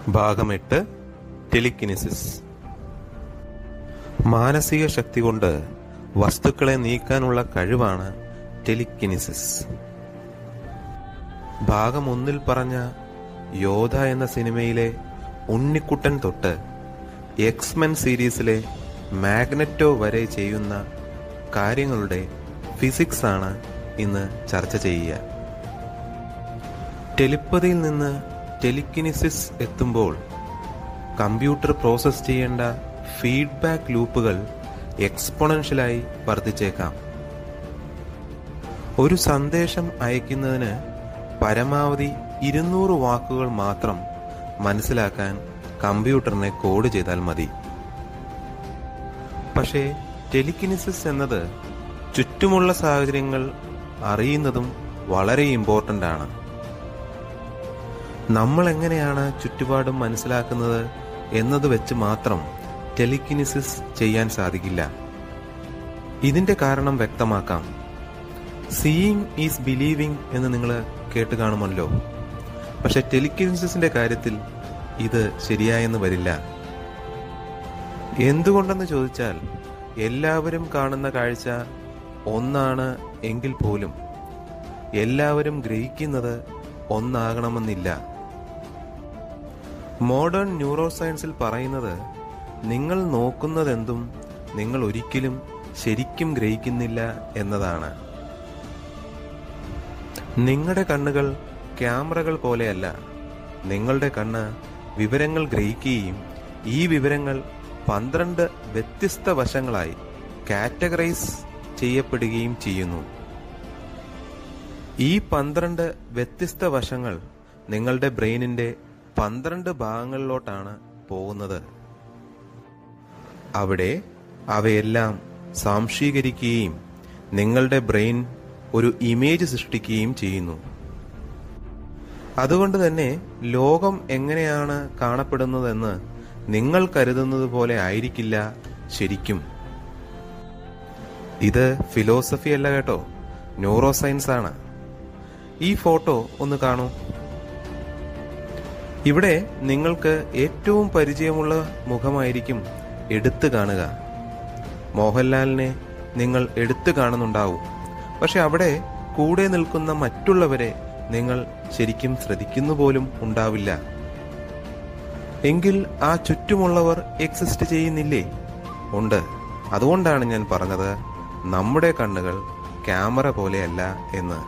ഭാഗം എട്ട് ടെലിക്കിനിസിസ് മാനസിക ശക്തി കൊണ്ട് വസ്തുക്കളെ നീക്കാനുള്ള കഴിവാണ് ടെലിക്കിനിസിസ് ഭാഗം ഒന്നിൽ പറഞ്ഞ യോധ എന്ന സിനിമയിലെ ഉണ്ണിക്കുട്ടൻ തൊട്ട് എക്സ്മെൻ സീരീസിലെ മാഗ്നറ്റോ വരെ ചെയ്യുന്ന കാര്യങ്ങളുടെ ഫിസിക്സ് ആണ് ഇന്ന് ചർച്ച ചെയ്യുക ടെലിപ്പതിയിൽ നിന്ന് ടെലിക്കിനിസിസ് എത്തുമ്പോൾ കമ്പ്യൂട്ടർ പ്രോസസ് ചെയ്യേണ്ട ഫീഡ്ബാക്ക് ലൂപ്പുകൾ എക്സ്പൊണൻഷ്യലായി വർദ്ധിച്ചേക്കാം ഒരു സന്ദേശം അയക്കുന്നതിന് പരമാവധി ഇരുന്നൂറ് വാക്കുകൾ മാത്രം മനസ്സിലാക്കാൻ കമ്പ്യൂട്ടറിനെ കോഡ് ചെയ്താൽ മതി പക്ഷേ ടെലിക്കിനിസിസ് എന്നത് ചുറ്റുമുള്ള സാഹചര്യങ്ങൾ അറിയുന്നതും വളരെ ഇമ്പോർട്ടൻ്റ് ആണ് നമ്മൾ എങ്ങനെയാണ് ചുറ്റുപാടും മനസ്സിലാക്കുന്നത് എന്നത് വെച്ച് മാത്രം ടെലിക്കിനിസിസ് ചെയ്യാൻ സാധിക്കില്ല ഇതിന്റെ കാരണം വ്യക്തമാക്കാം സീയിങ് ഈസ് ബിലീവിംഗ് എന്ന് നിങ്ങൾ കേട്ട് കാണുമല്ലോ പക്ഷെ ടെലിക്കിനിസിന്റെ കാര്യത്തിൽ ഇത് ശരിയായെന്ന് വരില്ല എന്തുകൊണ്ടെന്ന് ചോദിച്ചാൽ എല്ലാവരും കാണുന്ന കാഴ്ച ഒന്നാണ് എങ്കിൽ പോലും എല്ലാവരും ഗ്രഹിക്കുന്നത് ഒന്നാകണമെന്നില്ല മോഡേൺ ന്യൂറോ സയൻസിൽ പറയുന്നത് നിങ്ങൾ നോക്കുന്നതെന്തും നിങ്ങൾ ഒരിക്കലും ശരിക്കും ഗ്രഹിക്കുന്നില്ല എന്നതാണ് നിങ്ങളുടെ കണ്ണുകൾ ക്യാമറകൾ പോലെയല്ല നിങ്ങളുടെ കണ്ണ് വിവരങ്ങൾ ഗ്രഹിക്കുകയും ഈ വിവരങ്ങൾ പന്ത്രണ്ട് വ്യത്യസ്ത വശങ്ങളായി കാറ്റഗറൈസ് ചെയ്യപ്പെടുകയും ചെയ്യുന്നു ഈ പന്ത്രണ്ട് വ്യത്യസ്ത വശങ്ങൾ നിങ്ങളുടെ ബ്രെയിനിന്റെ പന്ത്രണ്ട് ഭാഗങ്ങളിലോട്ടാണ് പോകുന്നത് അവിടെ അവയെല്ലാം സാംശീകരിക്കുകയും നിങ്ങളുടെ ബ്രെയിൻ ഒരു ഇമേജ് സൃഷ്ടിക്കുകയും ചെയ്യുന്നു അതുകൊണ്ട് തന്നെ ലോകം എങ്ങനെയാണ് കാണപ്പെടുന്നതെന്ന് നിങ്ങൾ കരുതുന്നത് പോലെ ആയിരിക്കില്ല ശരിക്കും ഇത് ഫിലോസഫി അല്ല കേട്ടോ ന്യൂറോ സയൻസ് ആണ് ഈ ഫോട്ടോ ഒന്ന് കാണൂ ഇവിടെ നിങ്ങൾക്ക് ഏറ്റവും പരിചയമുള്ള മുഖമായിരിക്കും എടുത്തു കാണുക മോഹൻലാലിനെ നിങ്ങൾ എടുത്തു കാണുന്നുണ്ടാവും പക്ഷെ അവിടെ കൂടെ നിൽക്കുന്ന മറ്റുള്ളവരെ നിങ്ങൾ ശരിക്കും ശ്രദ്ധിക്കുന്നു പോലും ഉണ്ടാവില്ല എങ്കിൽ ആ ചുറ്റുമുള്ളവർ എക്സിസ്റ്റ് ചെയ്യുന്നില്ലേ ഉണ്ട് അതുകൊണ്ടാണ് ഞാൻ പറഞ്ഞത് നമ്മുടെ കണ്ണുകൾ ക്യാമറ പോലെയല്ല എന്ന്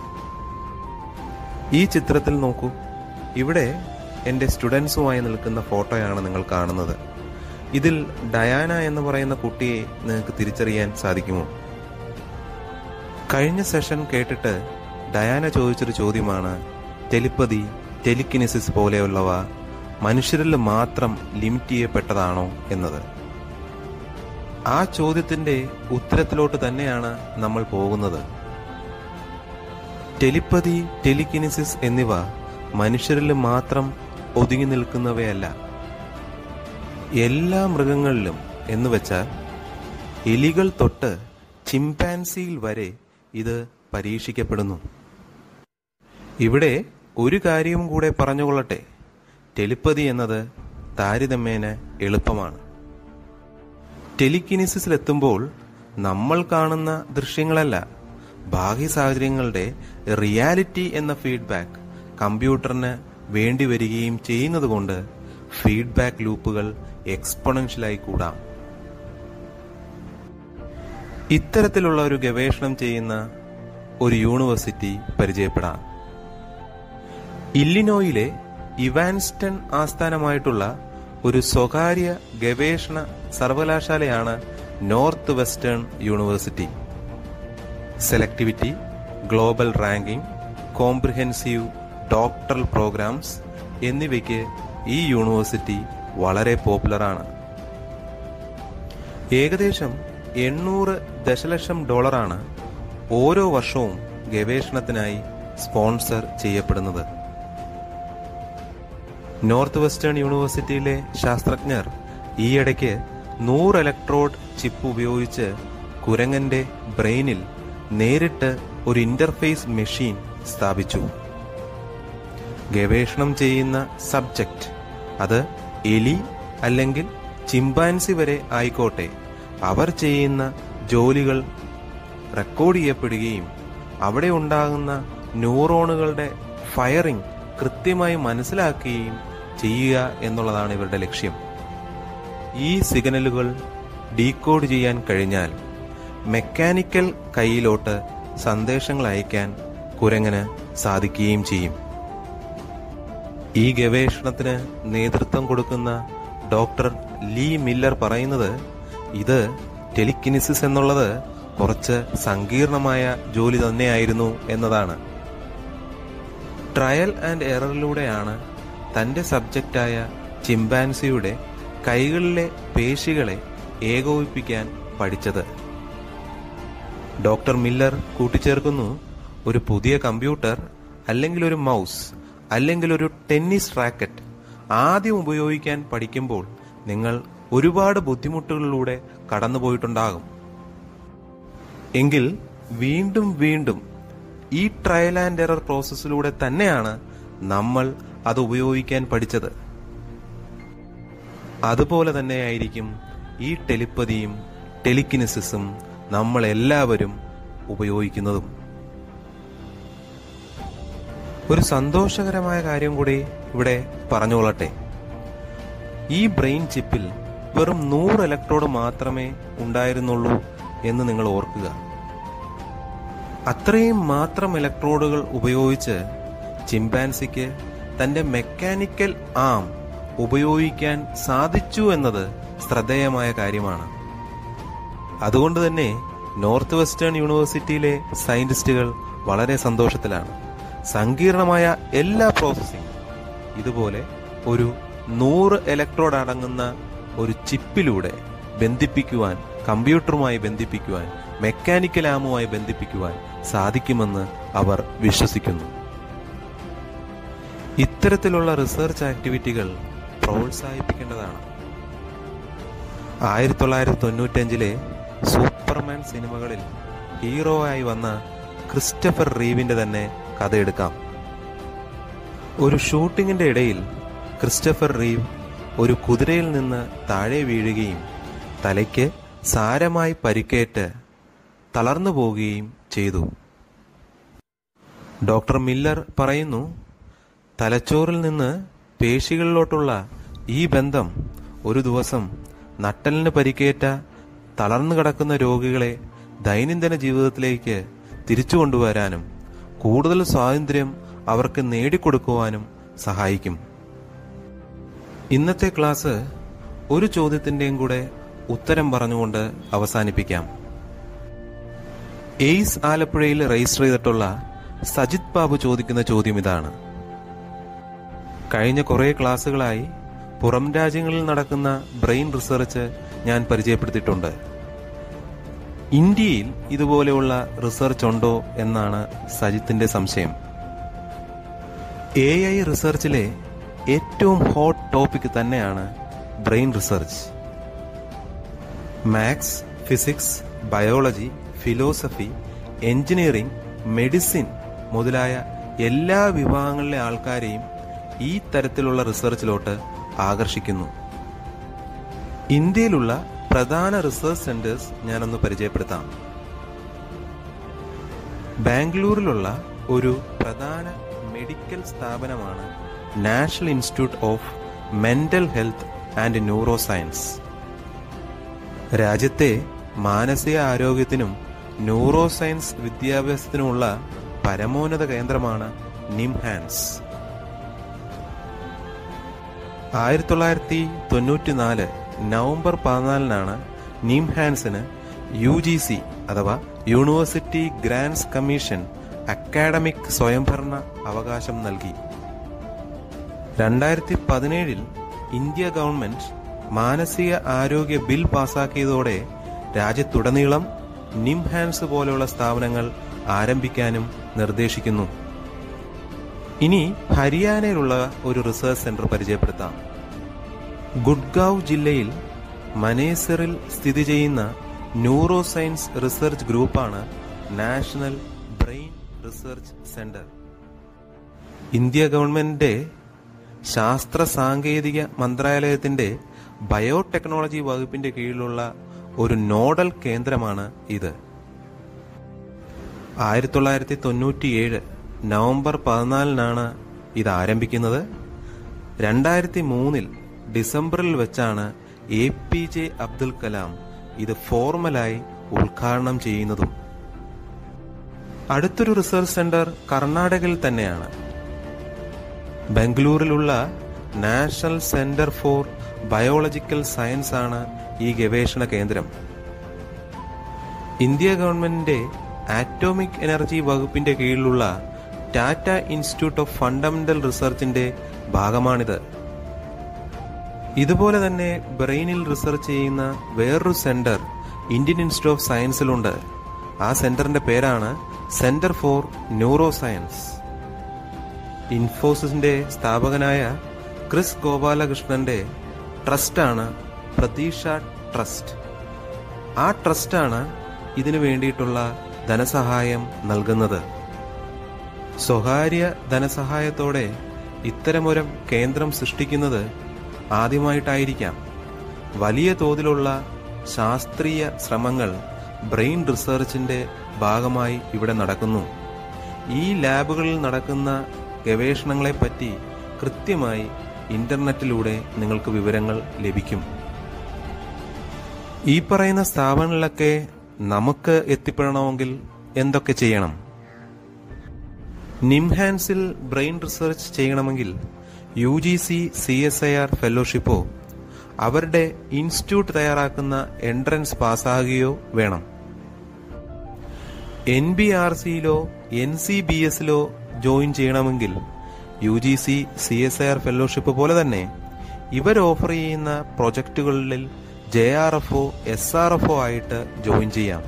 ഈ ചിത്രത്തിൽ നോക്കൂ ഇവിടെ എൻ്റെ സ്റ്റുഡൻസുമായി നിൽക്കുന്ന ഫോട്ടോയാണ് നിങ്ങൾ കാണുന്നത് ഇതിൽ ഡയാന എന്ന് പറയുന്ന കുട്ടിയെ നിങ്ങൾക്ക് തിരിച്ചറിയാൻ സാധിക്കുമോ കഴിഞ്ഞ സെഷൻ കേട്ടിട്ട് ഡയാന ചോദിച്ചൊരു ചോദ്യമാണ് ടെലിപ്പതി ടെലിക്കിനിസിസ് പോലെയുള്ളവ മനുഷ്യരിൽ മാത്രം ലിമിറ്റ് ചെയ്യപ്പെട്ടതാണോ എന്നത് ആ ചോദ്യത്തിന്റെ ഉത്തരത്തിലോട്ട് തന്നെയാണ് നമ്മൾ പോകുന്നത് ടെലിപ്പതി ടെലിക്കിനിസിസ് എന്നിവ മനുഷ്യരിൽ മാത്രം ഒതുങ്ങി നിൽക്കുന്നവയല്ല എല്ലാ മൃഗങ്ങളിലും എന്ന് വെച്ചാൽ എലികൾ തൊട്ട് ചിമ്പാൻസിയിൽ വരെ ഇത് പരീക്ഷിക്കപ്പെടുന്നു ഇവിടെ ഒരു കാര്യവും കൂടെ പറഞ്ഞുകൊള്ളട്ടെ ടെലിപ്പതി എന്നത് താരതമ്യേന എളുപ്പമാണ് ടെലിക്കിനിസിസിലെത്തുമ്പോൾ നമ്മൾ കാണുന്ന ദൃശ്യങ്ങളല്ല ബാഹ്യ സാഹചര്യങ്ങളുടെ റിയാലിറ്റി എന്ന ഫീഡ്ബാക്ക് കമ്പ്യൂട്ടറിന് വേണ്ടി വരികയും ചെയ്യുന്നതുകൊണ്ട് ഫീഡ്ബാക്ക് ലൂപ്പുകൾ എക്സ്പൊണൻഷ്യലായി കൂടാം ഇത്തരത്തിലുള്ള ഒരു ഗവേഷണം ചെയ്യുന്ന ഒരു യൂണിവേഴ്സിറ്റി പരിചയപ്പെടാം ഇല്ലിനോയിലെ ഇവാൻസ്റ്റൺ ആസ്ഥാനമായിട്ടുള്ള ഒരു സ്വകാര്യ ഗവേഷണ സർവകലാശാലയാണ് Northwestern University selectivity global ranking comprehensive doctoral programmes എന്നിവയ്ക്ക് ഈ യൂണിവേഴ്സിറ്റി വളരെ പോപ്പുലറാണ് ഏകദേശം എണ്ണൂറ് ദശലക്ഷം ഡോളറാണ് ഓരോ വർഷവും ഗവേഷണത്തിനായി സ്പോൺസർ ചെയ്യപ്പെടുന്നത് നോർത്ത് വെസ്റ്റേൺ യൂണിവേഴ്സിറ്റിയിലെ ശാസ്ത്രജ്ഞർ ഈയിടയ്ക്ക് നൂറ് ഇലക്ട്രോഡ് ചിപ്പ് ഉപയോഗിച്ച് കുരങ്ങന്റെ ബ്രെയിനിൽ നേരിട്ട് ഒരു ഇന്റർഫേസ് മെഷീൻ സ്ഥാപിച്ചു ഗവേഷണം ചെയ്യുന്ന സബ്ജക്റ്റ് അത് എലി അല്ലെങ്കിൽ ചിമ്പാൻസി വരെ ആയിക്കോട്ടെ അവർ ചെയ്യുന്ന ജോലികൾ റെക്കോർഡ് ചെയ്യപ്പെടുകയും അവിടെ ഉണ്ടാകുന്ന ന്യൂറോണുകളുടെ ഫയറിംഗ് കൃത്യമായി മനസ്സിലാക്കുകയും ചെയ്യുക എന്നുള്ളതാണ് ഇവരുടെ ലക്ഷ്യം ഈ സിഗ്നലുകൾ ഡീകോഡ് ചെയ്യാൻ കഴിഞ്ഞാൽ മെക്കാനിക്കൽ കൈയിലോട്ട് സന്ദേശങ്ങൾ അയക്കാൻ കുരങ്ങന് സാധിക്കുകയും ചെയ്യും ഈ ഗവേഷണത്തിന് നേതൃത്വം കൊടുക്കുന്ന ഡോക്ടർ ലീ മില്ലർ പറയുന്നത് ഇത് ടെലിക്കിനിസിസ് എന്നുള്ളത് കുറച്ച് സങ്കീർണമായ ജോലി തന്നെയായിരുന്നു എന്നതാണ് ട്രയൽ ആൻഡ് എററിലൂടെയാണ് തന്റെ സബ്ജക്റ്റായ ചിമ്പാൻസിയുടെ കൈകളിലെ പേശികളെ ഏകോപിപ്പിക്കാൻ പഠിച്ചത് ഡോക്ടർ മില്ലർ കൂട്ടിച്ചേർക്കുന്നു ഒരു പുതിയ കമ്പ്യൂട്ടർ അല്ലെങ്കിൽ ഒരു മൗസ് അല്ലെങ്കിൽ ഒരു ടെന്നീസ് റാക്കറ്റ് ആദ്യം ഉപയോഗിക്കാൻ പഠിക്കുമ്പോൾ നിങ്ങൾ ഒരുപാട് ബുദ്ധിമുട്ടുകളിലൂടെ കടന്നുപോയിട്ടുണ്ടാകും എങ്കിൽ വീണ്ടും വീണ്ടും ഈ ട്രയൽ ആൻഡ് എറർ പ്രോസസ്സിലൂടെ തന്നെയാണ് നമ്മൾ അത് ഉപയോഗിക്കാൻ പഠിച്ചത് അതുപോലെ തന്നെയായിരിക്കും ഈ ടെലിപ്പതിയും ടെലിക്കിനിസിസും നമ്മൾ എല്ലാവരും ഉപയോഗിക്കുന്നതും ഒരു സന്തോഷകരമായ കാര്യം കൂടി ഇവിടെ പറഞ്ഞുകൊള്ളട്ടെ ഈ ബ്രെയിൻ ചിപ്പിൽ വെറും നൂറ് ഇലക്ട്രോഡ് മാത്രമേ ഉണ്ടായിരുന്നുള്ളൂ എന്ന് നിങ്ങൾ ഓർക്കുക അത്രയും മാത്രം ഇലക്ട്രോഡുകൾ ഉപയോഗിച്ച് ചിമ്പാൻസിക്ക് തന്റെ മെക്കാനിക്കൽ ആം ഉപയോഗിക്കാൻ സാധിച്ചു എന്നത് ശ്രദ്ധേയമായ കാര്യമാണ് അതുകൊണ്ട് തന്നെ നോർത്ത് വെസ്റ്റേൺ യൂണിവേഴ്സിറ്റിയിലെ സയന്റിസ്റ്റുകൾ വളരെ സന്തോഷത്തിലാണ് സങ്കീർണമായ എല്ലാ പ്രോസസ്സിംഗ് ഇതുപോലെ ഒരു നൂറ് ഇലക്ട്രോഡ് അടങ്ങുന്ന ഒരു ചിപ്പിലൂടെ ബന്ധിപ്പിക്കുവാൻ കമ്പ്യൂട്ടറുമായി ബന്ധിപ്പിക്കുവാൻ മെക്കാനിക്കൽ ആമുമായി ബന്ധിപ്പിക്കുവാൻ സാധിക്കുമെന്ന് അവർ വിശ്വസിക്കുന്നു ഇത്തരത്തിലുള്ള റിസർച്ച് ആക്ടിവിറ്റികൾ പ്രോത്സാഹിപ്പിക്കേണ്ടതാണ് ആയിരത്തി തൊള്ളായിരത്തി തൊണ്ണൂറ്റഞ്ചിലെ സൂപ്പർമാൻ സിനിമകളിൽ ഹീറോ ആയി വന്ന ക്രിസ്റ്റഫർ റീവിന്റെ തന്നെ കഥയെടുക്കാം ഒരു ഷൂട്ടിങ്ങിന്റെ ഇടയിൽ ക്രിസ്റ്റഫർ റീവ് ഒരു കുതിരയിൽ നിന്ന് താഴെ വീഴുകയും തലയ്ക്ക് സാരമായി പരിക്കേറ്റ് തളർന്നു പോവുകയും ചെയ്തു ഡോക്ടർ മില്ലർ പറയുന്നു തലച്ചോറിൽ നിന്ന് പേശികളിലോട്ടുള്ള ഈ ബന്ധം ഒരു ദിവസം നട്ടലിന് പരിക്കേറ്റ തളർന്നു കിടക്കുന്ന രോഗികളെ ദൈനംദിന ജീവിതത്തിലേക്ക് തിരിച്ചു കൊണ്ടുവരാനും കൂടുതൽ സ്വാതന്ത്ര്യം അവർക്ക് നേടിക്കൊടുക്കുവാനും സഹായിക്കും ഇന്നത്തെ ക്ലാസ് ഒരു ചോദ്യത്തിന്റെയും കൂടെ ഉത്തരം പറഞ്ഞുകൊണ്ട് അവസാനിപ്പിക്കാം എയ്സ് ആലപ്പുഴയിൽ രജിസ്റ്റർ ചെയ്തിട്ടുള്ള സജിത് ബാബു ചോദിക്കുന്ന ചോദ്യം ഇതാണ് കഴിഞ്ഞ കുറേ ക്ലാസ്സുകളായി പുറം രാജ്യങ്ങളിൽ നടക്കുന്ന ബ്രെയിൻ റിസർച്ച് ഞാൻ പരിചയപ്പെടുത്തിയിട്ടുണ്ട് ഇന്ത്യയിൽ ഇതുപോലെയുള്ള റിസർച്ച് ഉണ്ടോ എന്നാണ് സജിത്തിന്റെ സംശയം എ ഐ റിസർച്ചിലെ ഏറ്റവും ഹോട്ട് ടോപ്പിക് തന്നെയാണ് brain research maths physics biology philosophy engineering medicine മുതലായ എല്ലാ വിഭാഗങ്ങളിലെ ആൾക്കാരെയും ഈ തരത്തിലുള്ള റിസർച്ചിലോട്ട് ആകർഷിക്കുന്നു ഇന്ത്യയിലുള്ള പ്രധാന റിസർച്ച് സെന്റേഴ്സ് ഞാനൊന്ന് പരിചയപ്പെടുത്താം ബാംഗ്ലൂരിലുള്ള ഒരു പ്രധാന മെഡിക്കൽ സ്ഥാപനമാണ് National Institute of Mental Health and Neuro Science രാജ്യത്തെ മാനസിക ആരോഗ്യത്തിനും ന്യൂറോ സയൻസ് വിദ്യാഭ്യാസത്തിനുമുള്ള പരമോന്നത കേന്ദ്രമാണ് നിംഹാൻസ് ആയിരത്തി തൊള്ളായിരത്തി തൊണ്ണൂറ്റിനാല് നവംബർ പതിനാലിനാണ് നിംഹാൻസിന് യു ജി സി അഥവാ യൂണിവേഴ്സിറ്റി ഗ്രാൻസ് കമ്മീഷൻ അക്കാഡമിക് സ്വയംഭരണ അവകാശം നൽകി രണ്ടായിരത്തി പതിനേഴിൽ ഇന്ത്യ ഗവൺമെന്റ് മാനസിക ആരോഗ്യ ബിൽ പാസാക്കിയതോടെ രാജ്യത്തുടനീളം നിംഹാൻസ് പോലെയുള്ള സ്ഥാപനങ്ങൾ ആരംഭിക്കാനും നിർദ്ദേശിക്കുന്നു ഇനി ഹരിയാനയിലുള്ള ഒരു റിസർച്ച് സെന്റർ പരിചയപ്പെടുത്താം ഗുഡ്ഗാവ് ജില്ലയിൽ മനേസറിൽ സ്ഥിതി ചെയ്യുന്ന ന്യൂറോ സയൻസ് റിസർച്ച് ഗ്രൂപ്പാണ് National Brain Research Centre India ഗവൺമെന്റിന്റെ ശാസ്ത്ര സാങ്കേതിക മന്ത്രാലയത്തിന്റെ ബയോടെക്നോളജി വകുപ്പിന്റെ കീഴിലുള്ള ഒരു നോഡൽ കേന്ദ്രമാണ് ഇത് ആയിരത്തി തൊള്ളായിരത്തി തൊണ്ണൂറ്റിയേഴ് നവംബർ പതിനാലിനാണ് ഇത് ആരംഭിക്കുന്നത് രണ്ടായിരത്തി മൂന്നിൽ ഡിസംബറിൽ വെച്ചാണ് A P J Abdul Kalam ഇത് ഫോർമലായി ഉദ്ഘാടനം ചെയ്യുന്നതും അടുത്തൊരു റിസർച്ച് സെന്റർ കർണാടകയിൽ തന്നെയാണ് ബംഗളൂരിലുള്ള National Centre for Biological Science ആണ് ഈ ഗവേഷണ കേന്ദ്രം ഇന്ത്യ ഗവൺമെന്റിന്റെ ആറ്റോമിക് എനർജി വകുപ്പിന്റെ കീഴിലുള്ള ടാറ്റ ഇൻസ്റ്റിറ്റ്യൂട്ട് ഓഫ് ഫണ്ടമെന്റൽ റിസർച്ചിന്റെ ഭാഗമാണിത് ഇതുപോലെ തന്നെ ബ്രെയിനിൽ റിസർച്ച് ചെയ്യുന്ന വേറൊരു സെന്റർ ഇന്ത്യൻ ഇൻസ്റ്റിറ്റ്യൂട്ട് ഓഫ് സയൻസിലുണ്ട് ആ സെന്ററിന്റെ പേരാണ് സെന്റർ ഫോർ ന്യൂറോ സയൻസ് ഇൻഫോസിസിന്റെ സ്ഥാപകനായ ക്രിസ് ഗോപാലകൃഷ്ണന്റെ ട്രസ്റ്റാണ് പ്രതീക്ഷ ട്രസ്റ്റ് ആ ട്രസ്റ്റാണ് ഇതിനു വേണ്ടിയിട്ടുള്ള ധനസഹായം നൽകുന്നത് സ്വകാര്യ ധനസഹായത്തോടെ ഇത്തരമൊരു കേന്ദ്രം സൃഷ്ടിക്കുന്നത് ആദ്യമായിട്ടായിരിക്കാം വലിയ തോതിലുള്ള ശാസ്ത്രീയ ശ്രമങ്ങൾ ബ്രെയിൻ റിസർച്ചിന്റെ ഭാഗമായി ഇവിടെ നടക്കുന്നു ഈ ലാബുകളിൽ നടക്കുന്ന ഗവേഷണങ്ങളെപ്പറ്റി കൃത്യമായി ഇന്റർനെറ്റിലൂടെ നിങ്ങൾക്ക് വിവരങ്ങൾ ലഭിക്കും ഈ പറയുന്ന സ്ഥാപനങ്ങളിലൊക്കെ നമുക്ക് എത്തിപ്പെടണമെങ്കിൽ എന്തൊക്കെ ചെയ്യണം നിംഹാൻസിൽ ബ്രെയിൻ റിസർച്ച് ചെയ്യണമെങ്കിൽ U G C C S I R ഫെലോഷിപ്പോ അവരുടെ ഇൻസ്റ്റിറ്റ്യൂട്ട് തയ്യാറാക്കുന്ന എൻട്രൻസ് പാസ്സാകുകയോ വേണം എൻ ബി ആർ സിയിലോ എൻ സി ബി എസിലോ ജോയിൻ ചെയ്യണമെങ്കിൽ U G C C S I R fellowship പോലെ തന്നെ ഇവർ ഓഫർ ചെയ്യുന്ന പ്രൊജക്ടുകളിൽ ജെ ആർ എഫ് ഒ എസ് ആർ എഫ് ഒ ആയിട്ട് ജോയിൻ ചെയ്യാം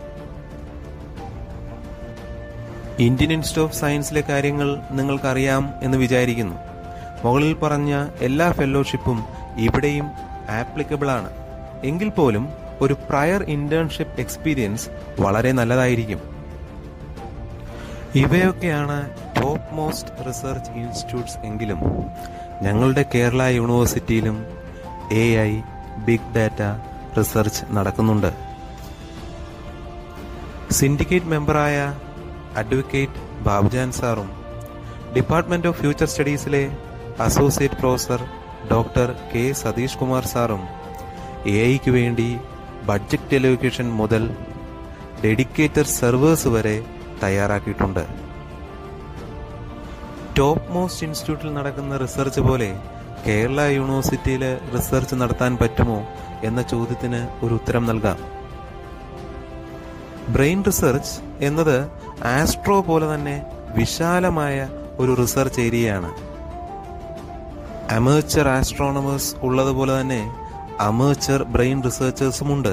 ഇന്ത്യൻ ഇൻസ്റ്റിറ്റ്യൂട്ട് ഓഫ് സയൻസിലെ കാര്യങ്ങൾ നിങ്ങൾക്കറിയാം എന്ന് വിചാരിക്കുന്നു മുകളിൽ പറഞ്ഞ എല്ലാ ഫെലോഷിപ്പും ഇവിടെയും ആപ്ലിക്കബിൾ ആണ് എങ്കിൽ പോലും ഒരു പ്രയർ ഇന്റേൺഷിപ്പ് എക്സ്പീരിയൻസ് വളരെ നല്ലതായിരിക്കും ഇവയൊക്കെയാണ് ടോപ്പ് മോസ്റ്റ് റിസർച്ച് ഇൻസ്റ്റിറ്റ്യൂട്ട്സ് എങ്കിലും ഞങ്ങളുടെ കേരള യൂണിവേഴ്സിറ്റിയിലും A I big data research നടക്കുന്നുണ്ട് സിൻഡിക്കേറ്റ് മെമ്പറായ അഡ്വക്കേറ്റ് ബാബുജാൻ സാറും ഡിപ്പാർട്ട്മെന്റ് ഓഫ് ഫ്യൂച്ചർ സ്റ്റഡീസിലെ associate professor doctor K Satheesh Kumar സാറും എ ഐക്ക് വേണ്ടി ബഡ്ജറ്റ് എലോക്കേഷൻ മുതൽ ഡെഡിക്കേറ്റഡ് സെർവേഴ്സ് വരെ തയ്യാറാക്കിയിട്ടുണ്ട് ടോപ്പ് മോസ്റ്റ് ഇൻസ്റ്റിറ്റ്യൂട്ടിൽ നടക്കുന്ന റിസർച്ച് പോലെ കേരള യൂണിവേഴ്സിറ്റിയിൽ റിസർച്ച് നടത്താൻ പറ്റുമോ എന്ന ചോദ്യത്തിന് ഒരു ഉത്തരം നൽകാം ബ്രെയിൻ റിസർച്ച് എന്നത് ആസ്ട്രോ പോലെ തന്നെ വിശാലമായ ഒരു റിസർച്ച് ഏരിയയാണ് അമേച്ചർ ആസ്ട്രോണമേഴ്സ് ഉള്ളതുപോലെ തന്നെ അമേച്ചർ ബ്രെയിൻ റിസർച്ചേഴ്സുമുണ്ട്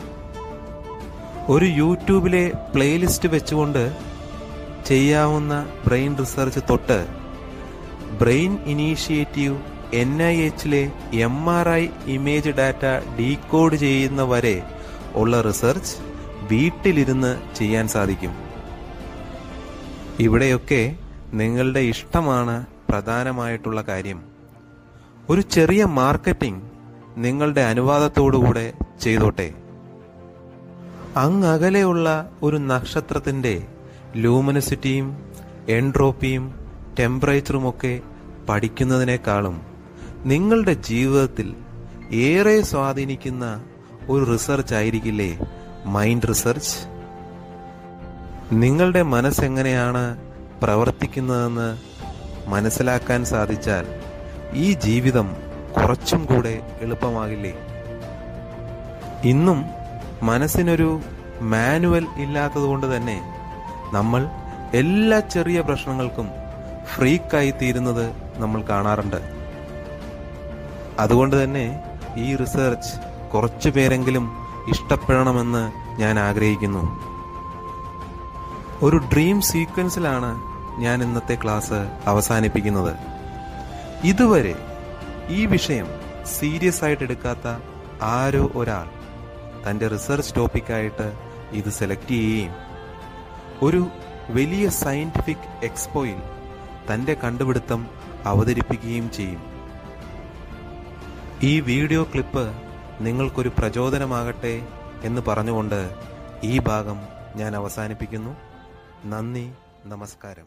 ഒരു യൂട്യൂബിലെ പ്ലേലിസ്റ്റ് വെച്ചുകൊണ്ട് ചെയ്യാവുന്ന ബ്രെയിൻ റിസർച്ച് തൊട്ട് ബ്രെയിൻ ഇനീഷ്യേറ്റീവ് എൻ ഐ എച്ചിലെ M R I image data decode ചെയ്യുന്ന വരെ ഉള്ള റിസർച്ച് വീട്ടിലിരുന്ന് ചെയ്യാൻ സാധിക്കും ഇവിടെയൊക്കെ നിങ്ങളുടെ ഇഷ്ടമാണ് പ്രധാനമായിട്ടുള്ള കാര്യം ഒരു ചെറിയ മാർക്കറ്റിംഗ് നിങ്ങളുടെ അനുവാദത്തോടുകൂടെ ചെയ്തോട്ടെ അങ്ങകലെയുള്ള ഒരു നക്ഷത്രത്തിന്റെ ലൂമിനസിറ്റിയും എൻട്രോപ്പിയും ടെമ്പറേച്ചറുമൊക്കെ പഠിക്കുന്നതിനേക്കാളും നിങ്ങളുടെ ജീവിതത്തിൽ ഏറെ സ്വാധീനിക്കുന്ന ഒരു റിസർച്ച് ആയിരിക്കില്ലേ മൈൻഡ് റിസർച്ച് നിങ്ങളുടെ മനസ്സെങ്ങനെയാണ് പ്രവർത്തിക്കുന്നതെന്ന് മനസ്സിലാക്കാൻ സാധിച്ചാൽ ഈ ജീവിതം കുറച്ചും കൂടെ എളുപ്പമാകില്ലേ ഇന്നും മനസ്സിനൊരു മാനുവൽ ഇല്ലാത്തതുകൊണ്ട് തന്നെ നമ്മൾ എല്ലാ ചെറിയ പ്രശ്നങ്ങൾക്കും ഫ്രീക്കായി തീരുന്നത് നമ്മൾ കാണാറുണ്ട് അതുകൊണ്ട് തന്നെ ഈ റിസർച്ച് കുറച്ചു പേരെങ്കിലും ഇഷ്ടപ്പെടണമെന്ന് ഞാൻ ആഗ്രഹിക്കുന്നു ഒരു ഡ്രീം സീക്വൻസിലാണ് ഞാൻ ഇന്നത്തെ ക്ലാസ് അവസാനിപ്പിക്കുന്നത് ഇതുവരെ ഈ വിഷയം സീരിയസ് ആയിട്ട് എടുക്കാത്ത ആരോ ഒരാൾ തന്റെ റിസർച്ച് ടോപ്പിക്കായിട്ട് ഇത് സെലക്ട് ചെയ്യുകയും ഒരു വലിയ സയന്റിഫിക് എക്സ്പോയിൽ തന്റെ കണ്ടുപിടുത്തം അവതരിപ്പിക്കുകയും ചെയ്യും ഈ വീഡിയോ ക്ലിപ്പ് നിങ്ങൾക്കൊരു പ്രചോദനമാകട്ടെ എന്ന് പറഞ്ഞുകൊണ്ട് ഈ ഭാഗം ഞാൻ അവസാനിപ്പിക്കുന്നു നന്ദി നമസ്കാരം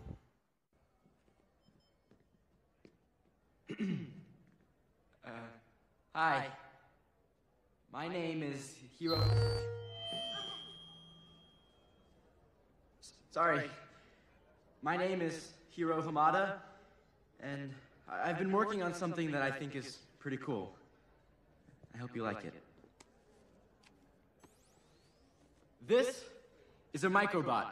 Hi. My name is Hiro. S- Sorry. My name is Hiro Hamada, and I- I've been working on something that I think is pretty cool. I hope you like it. This is a microbot.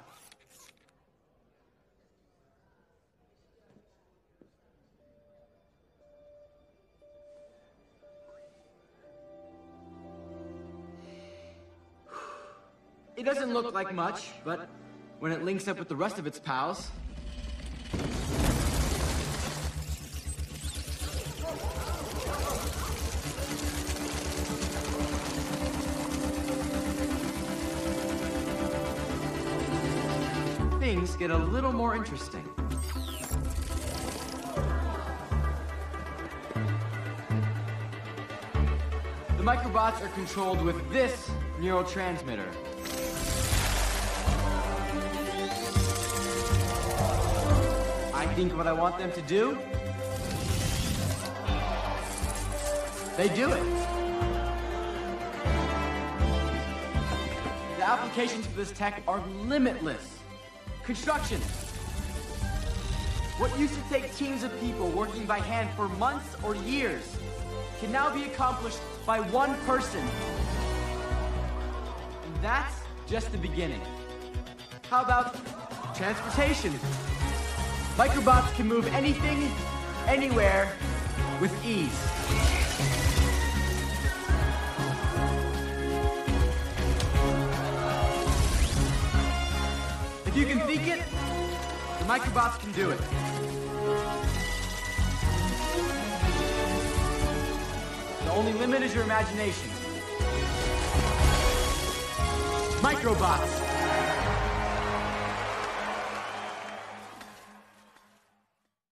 It doesn't look like much, but when it links up with the rest of its pals, things get a little more interesting. The microbots are controlled with this neurotransmitter. I think what I want them to do, they do it. The applications for this tech are limitless. Construction. What used to take teams of people working by hand for months or years can now be accomplished by one person. And that's just the beginning. How about transportation? Microbots can move anything, anywhere, with ease. If you can think it, the microbots can do it. The only limit is your imagination. Microbots.